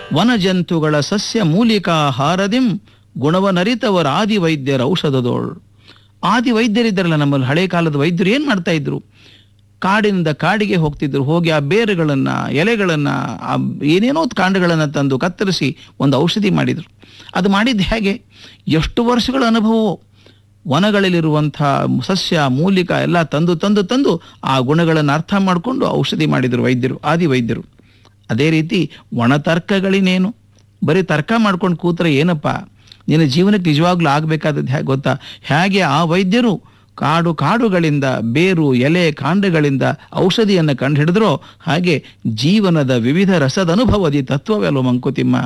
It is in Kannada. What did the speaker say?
ವನಜಂತುಗಳ ಸಸ್ಯ ಮೂಲಿಕಾಹಾರದಿಂ ಗುಣವನರಿತವರ ಆದಿ ವೈದ್ಯರ ಔಷಧದೋಳು ಆದಿ ವೈದ್ಯರಿದ್ದಾರಲ್ಲ ನಮ್ಮಲ್ಲಿ ಹಳೆ ಕಾಲದ ವೈದ್ಯರು ಏನು ಮಾಡ್ತಾ ಇದ್ರು ಕಾಡಿನಿಂದ ಕಾಡಿಗೆ ಹೋಗ್ತಿದ್ರು ಹೋಗಿ ಆ ಬೇರುಗಳನ್ನು ಎಲೆಗಳನ್ನು ಆ ಏನೇನೋ ಕಾಂಡಗಳನ್ನು ತಂದು ಕತ್ತರಿಸಿ ಒಂದು ಔಷಧಿ ಮಾಡಿದರು ಅದು ಮಾಡಿದ್ದು ಹೇಗೆ ಎಷ್ಟು ವರ್ಷಗಳ ಅನುಭವವೋ ವನಗಳಲ್ಲಿರುವಂಥ ಸಸ್ಯ ಮೂಲಿಕ ಎಲ್ಲ ತಂದು ತಂದು ತಂದು ಆ ಗುಣಗಳನ್ನು ಅರ್ಥ ಮಾಡಿಕೊಂಡು ಔಷಧಿ ಮಾಡಿದರು ವೈದ್ಯರು ಆದಿ ವೈದ್ಯರು ಅದೇ ರೀತಿ ಒಣತರ್ಕಗಳಿನೇನು ಬರೀ ತರ್ಕ ಮಾಡ್ಕೊಂಡು ಕೂತ್ರೆ ಏನಪ್ಪ ನಿನ್ನ ಜೀವನಕ್ಕೆ ನಿಜವಾಗ್ಲೂ ಆಗಬೇಕಾದದ್ದು ಹೇಗೆ ಗೊತ್ತಾ ಹೇಗೆ ಆ ವೈದ್ಯರು ಕಾಡು ಕಾಡುಗಳಿಂದ ಬೇರು ಎಲೆ ಕಾಂಡಗಳಿಂದ ಔಷಧಿಯನ್ನು ಕಂಡುಹಿಡಿದ್ರೋ ಹಾಗೆ ಜೀವನದ ವಿವಿಧ ರಸದ ಅನುಭವದಿ ತತ್ವವೆಲ್ಲೋ ಮಂಕುತಿಮ್ಮ